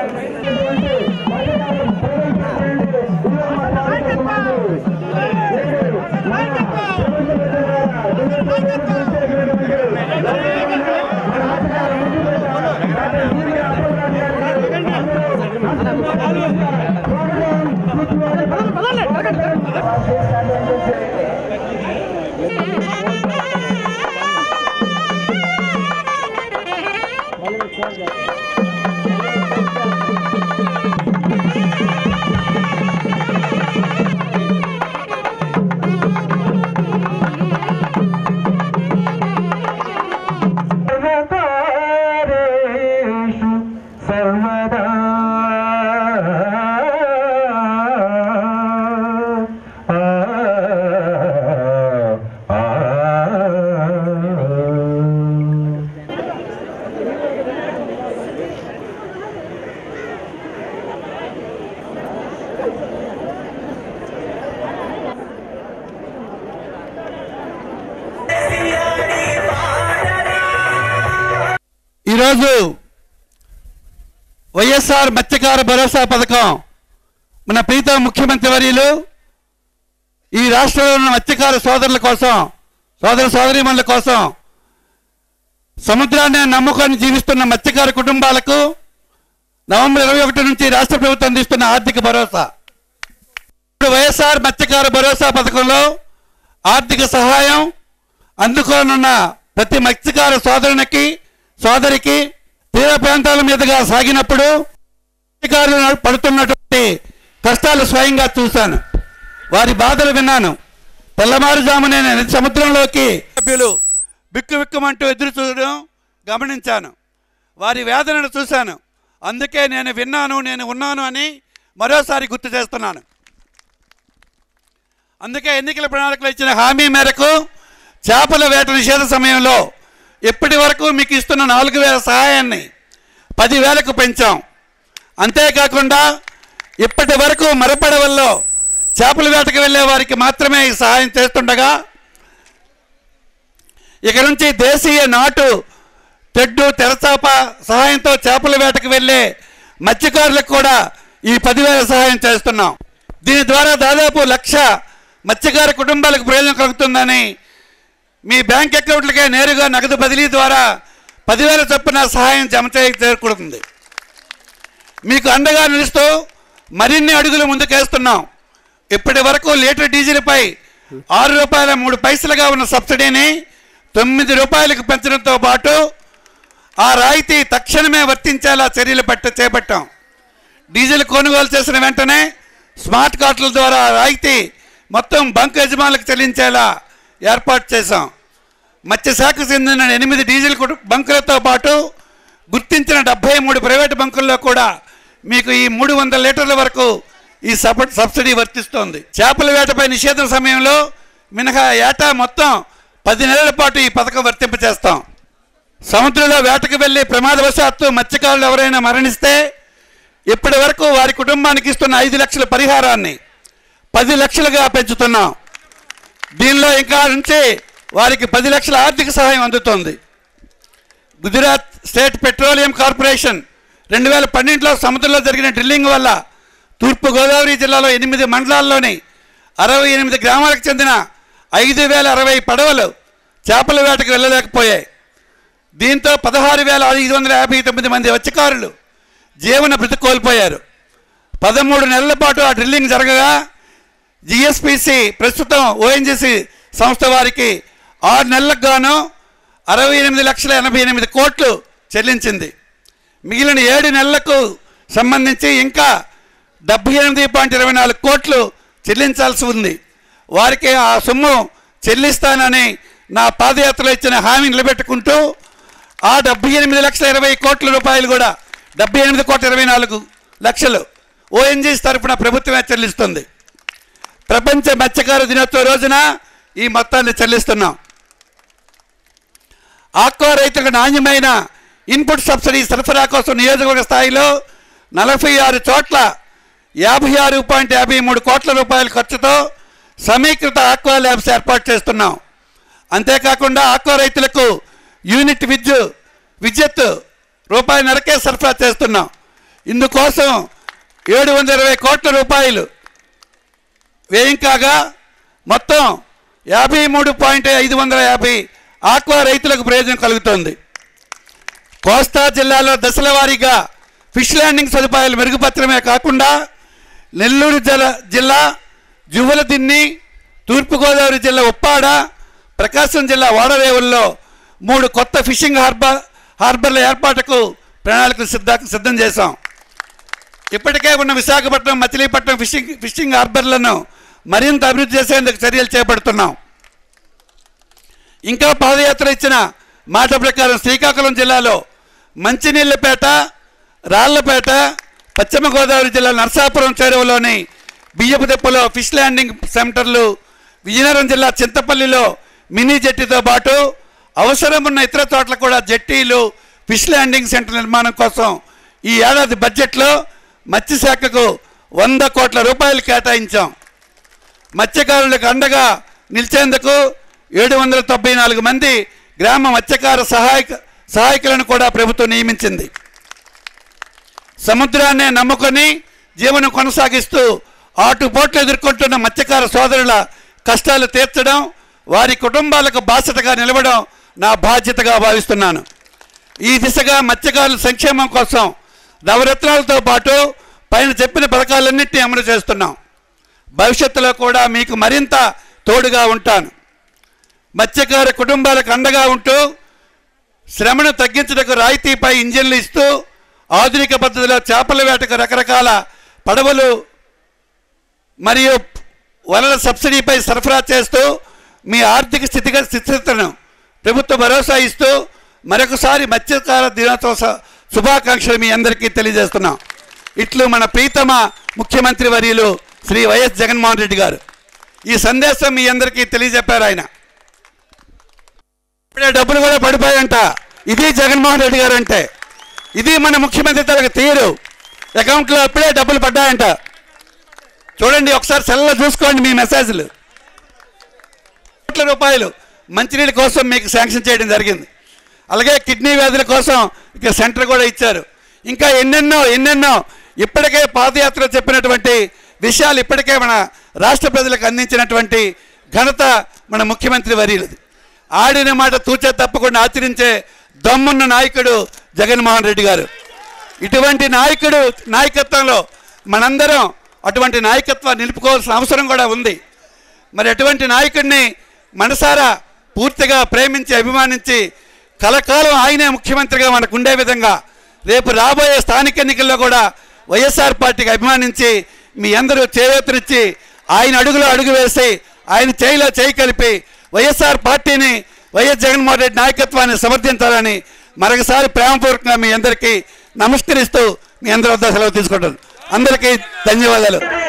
సర్వకారేషు సర్వదా ఆ, ఆ, ఆ. ఈరోజు వైఎస్ఆర్ మత్స్యకార భరోసా పథకం మన ప్రీతం ముఖ్యమంత్రి వర్యులు ఈ రాష్ట్రంలో ఉన్న మత్స్యకార సోదరుల కోసం సోదర సోదరీమణుల కోసం సముద్రాన్ని నమ్ముకొని జీవిస్తున్న మత్స్యకార కుటుంబాలకు నవంబర్ ఇరవై ఒకటి నుంచి రాష్ట్ర ప్రభుత్వం అందిస్తున్న ఆర్థిక భరోసా ఇప్పుడు వైఎస్ఆర్ మత్స్యకార భరోసా పథకంలో ఆర్థిక సహాయం అందుకోనున్న ప్రతి మత్స్యకార సోదరునికి సోదరికి తీర ప్రాంతాల మీదుగా సాగినప్పుడు మత్స్యకారులు పడుతున్నటువంటి కష్టాలు స్వయంగా చూశాను వారి బాధలు విన్నాను తెల్లవారుజామునే నేను సముద్రంలోకి సభ్యులు బిక్కు బిక్కుమంటూ ఎదురు చూడడం గమనించాను వారి వేదనను చూశాను అందుకే నేను విన్నాను నేను ఉన్నాను అని మరోసారి గుర్తు చేస్తున్నాను అందుకే ఎన్నికల ప్రణాళికలో ఇచ్చిన హామీ మేరకు చేపల వేట నిషేధ సమయంలో ఇప్పటి వరకు మీకు ఇస్తున్న నాలుగు వేల సహాయాన్ని పదివేలకు పెంచాం అంతేకాకుండా ఇప్పటి వరకు మరపడవల్లో చేపల వేటకు వెళ్ళే వారికి మాత్రమే ఈ సహాయం చేస్తుండగా ఇక నుంచి దేశీయ నాటు తెడ్డు తెరచాప సహాయంతో చేపల వేటకు వెళ్ళే మత్స్యకారులకు కూడా ఈ పదివేల సహాయం చేస్తున్నాం దీని ద్వారా దాదాపు లక్ష మత్స్యకార కుటుంబాలకు ప్రయోజనం కలుగుతుందని మీ బ్యాంక్ అకౌంట్లకే నేరుగా నగదు బదిలీ ద్వారా పదివేల చొప్పున సహాయం జమ చేయ చేరుకుంటుంది మీకు అండగా నిలుస్తూ మరిన్ని అడుగులు ముందుకేస్తున్నాం ఇప్పటి వరకు లీటర్ డీజిల్పై ఆరు రూపాయల మూడు పైసలుగా ఉన్న సబ్సిడీని తొమ్మిది రూపాయలకు పెంచడంతో పాటు ఆ రాయితీ తక్షణమే వర్తించేలా చర్యలు పట్ట చేపట్టాం డీజిల్ కొనుగోలు చేసిన వెంటనే స్మార్ట్ కార్డుల ద్వారా ఆ రాయితీ మొత్తం బంక్ యజమానులకు చెల్లించేలా ఏర్పాటు చేశాం మత్స్యశాఖకు చెందిన ఎనిమిది డీజిల్ కుటు- బంకులతో పాటు గుర్తించిన డెబ్బై మూడు ప్రైవేటు బంకుల్లో కూడా మీకు ఈ మూడు వందల లీటర్ల వరకు ఈ సప సబ్సిడీ వర్తిస్తోంది చేపల వేటపై నిషేధం సమయంలో మినహా ఏటా మొత్తం పది నెలల పాటు ఈ పథకం వర్తింపచేస్తాం సముద్రంలో వేటకు వెళ్ళి ప్రమాదవశాత్తు మత్స్యకారులు ఎవరైనా మరణిస్తే ఇప్పటి వరకు వారి కుటుంబానికి ఇస్తున్న ఐదు లక్షల పరిహారాన్ని పది లక్షలుగా పెంచుతున్నాం దీనిలో ఇంకా నుంచి వారికి పది లక్షల ఆర్థిక సహాయం అందుతోంది గుజరాత్ స్టేట్ పెట్రోలియం కార్పొరేషన్ రెండు వేల పన్నెండులో సముద్రంలో జరిగిన డ్రిల్లింగ్ వల్ల తూర్పు గోదావరి జిల్లాలో ఎనిమిది మండలాల్లోని అరవై ఎనిమిది గ్రామాలకు చెందిన ఐదు వేల అరవై పడవలు చేపల వేటకు వెళ్ళలేకపోయాయి దీంతో పదహారు వేల ఐదు వందల యాభై తొమ్మిది మంది మత్స్యకారులు జీవన భృతి కోల్పోయారు పదమూడు నెలల పాటు ఆ డ్రిల్లింగ్ జరగగా జిఎస్పిసి ప్రస్తుతం ఓఎన్జిసి సంస్థ వారికి ఆరు నెలలకు గాను అరవై ఎనిమిది లక్షల ఎనభై ఎనిమిది కోట్లు చెల్లించింది మిగిలిన ఏడు నెలలకు సంబంధించి ఇంకా డెబ్బై ఎనిమిది పాయింట్ ఇరవై నాలుగు కోట్లు చెల్లించాల్సి ఉంది వారికి ఆ సొమ్ము చెల్లిస్తానని నా పాదయాత్రలో ఇచ్చిన హామీ నిలబెట్టుకుంటూ ఆ డెబ్బై ఎనిమిది లక్షల ఇరవై కోట్ల రూపాయలు కూడా డెబ్బై ఎనిమిది కోట్ల ఇరవై నాలుగు లక్షలు ఓఎన్జీస్ తరఫున ప్రభుత్వమే చెల్లిస్తుంది ప్రపంచ మత్స్యకార దినోత్సవ రోజున ఈ మొత్తాన్ని చెల్లిస్తున్నాం ఆక్వా రైతులకు నాణ్యమైన ఇన్పుట్ సబ్సిడీ సరఫరా కోసం నియోజకవర్గ స్థాయిలో నలభై ఆరు చోట్ల యాభై ఆరు పాయింట్ యాభై మూడు కోట్ల రూపాయల ఖర్చుతో సమీకృత ఆక్వా ల్యాబ్స్ ఏర్పాటు చేస్తున్నాం అంతేకాకుండా ఆక్వా రైతులకు యూనిట్ విద్యు విద్యుత్ రూపాయి నరకే సరఫరా చేస్తున్నాం ఇందుకోసం ఏడు వందల ఇరవై కోట్ల రూపాయలు వ్యయం కాగా మొత్తం యాభై మూడు పాయింట్ ఐదు వందల యాభై ఆక్వా రైతులకు ప్రయోజనం కలుగుతోంది కోస్తా జిల్లాలో దశల వారీగా ఫిష్ ల్యాండింగ్ సదుపాయాలు మెరుగుపరచడమే కాకుండా నెల్లూరు జల జిల్లా జువ్వల దిన్ని తూర్పుగోదావరి జిల్లా ఉప్పాడ ప్రకాశం జిల్లా ఓడరేవుల్లో మూడు కొత్త ఫిషింగ్ హార్బర్ హార్బర్ల ఏర్పాటుకు ప్రణాళికలు సిద్ధ సిద్ధం చేశాం ఇప్పటికే ఉన్న విశాఖపట్నం మచిలీపట్నం ఫిషింగ్ ఫిషింగ్ హార్బర్లను మరింత అభివృద్ధి చేసేందుకు చర్యలు చేపడుతున్నాం ఇంకా పాదయాత్ర ఇచ్చిన మాట ప్రకారం శ్రీకాకుళం జిల్లాలో మంచినీళ్ళపేట రాళ్లపేట పశ్చిమ గోదావరి జిల్లా నర్సాపురం చేరువలోని బియ్యపు దెప్పలో ఫిష్ ల్యాండింగ్ సెంటర్లు విజయనగరం జిల్లా చింతపల్లిలో మినీ జెట్టీతో పాటు అవసరం ఉన్న ఇతర చోట్ల కూడా జెట్టీలు ఫిష్ ల్యాండింగ్ సెంటర్ నిర్మాణం కోసం ఈ ఏడాది బడ్జెట్లో మత్స్యశాఖకు వంద కోట్ల రూపాయలు కేటాయించాం మత్స్యకారులకు అండగా నిలిచేందుకు ఏడు వందల తొంభై నాలుగు మంది గ్రామ మత్స్యకార సహాయక సహాయకులను కూడా ప్రభుత్వం నియమించింది సముద్రాన్నే నమ్ముకొని జీవనం కొనసాగిస్తూ ఆటుపోట్లు ఎదుర్కొంటున్న మత్స్యకార సోదరుల కష్టాలు తీర్చడం వారి కుటుంబాలకు బాసటగా నిలవడం నా బాధ్యతగా భావిస్తున్నాను ఈ దిశగా మత్స్యకారుల సంక్షేమం కోసం నవరత్నాలతో పాటు పైన చెప్పిన పథకాలన్నింటినీ అమలు చేస్తున్నాం భవిష్యత్తులో కూడా మీకు మరింత తోడుగా ఉంటాను మత్స్యకార కుటుంబాలకు అండగా ఉంటూ శ్రమను తగ్గించడానికి రాయితీపై ఇంజిన్లు ఇస్తూ ఆధునిక పద్ధతిలో చేపల వేటకు రకరకాల పడవలు మరియు వలల సబ్సిడీపై సరఫరా చేస్తూ మీ ఆర్థిక స్థితిగ స్థితిగతులను ప్రభుత్వ భరోసా ఇస్తూ మరొకసారి మత్స్యకార దినోత్సవ శ- శుభాకాంక్షలు మీ అందరికీ తెలియజేస్తున్నాం ఇట్లు మన ప్రీతమ ముఖ్యమంత్రి వర్యులు శ్రీ వైఎస్ జగన్మోహన్ రెడ్డి గారు ఈ సందేశం మీ అందరికీ తెలియజెప్పారు ఆయన ఇప్పుడే డబ్బులు కూడా పడిపోయాయంట ఇది జగన్మోహన్ రెడ్డి గారు అంటే ఇది మన ముఖ్యమంత్రి తనకు తీరు అకౌంట్లో అప్పుడే డబ్బులు పడ్డాయంట చూడండి ఒకసారి సెల్లో చూసుకోండి మీ మెసేజ్లు కోట్ల రూపాయలు మంచినీళ్ళ కోసం మీకు శాంక్షన్ చేయడం జరిగింది అలాగే కిడ్నీ వ్యాధుల కోసం ఇక సెంటర్ కూడా ఇచ్చారు ఇంకా ఎన్నెన్నో ఎన్నెన్నో ఇప్పటికే పాదయాత్ర చెప్పినటువంటి విషయాలు ఇప్పటికే మన రాష్ట్ర ప్రజలకు అందించినటువంటి ఘనత మన ముఖ్యమంత్రి వర్యులది ఆడిన మాట తూచే తప్పకుండా ఆచరించే దమ్మున్న నాయకుడు జగన్మోహన్ రెడ్డి గారు ఇటువంటి నాయకుడు నాయకత్వంలో మనందరం అటువంటి నాయకత్వాన్ని నిలుపుకోవాల్సిన అవసరం కూడా ఉంది మరి అటువంటి నాయకుడిని మనసారా పూర్తిగా ప్రేమించి అభిమానించి కలకాలం ఆయనే ముఖ్యమంత్రిగా మనకు ఉండే విధంగా రేపు రాబోయే స్థానిక ఎన్నికల్లో కూడా వైఎస్ఆర్ పార్టీకి అభిమానించి మీ అందరూ చేయూతనిచ్చి ఆయన అడుగులో అడుగు వేసి ఆయన చేయిలో చేయి కలిపి వైఎస్ఆర్ పార్టీని వైఎస్ జగన్మోహన్ రెడ్డి నాయకత్వాన్ని సమర్థించాలని మరొకసారి ప్రేమపూర్వకంగా మీ అందరికీ నమస్కరిస్తూ మీ అందరి వద్ద సెలవు తీసుకుంటాను అందరికీ ధన్యవాదాలు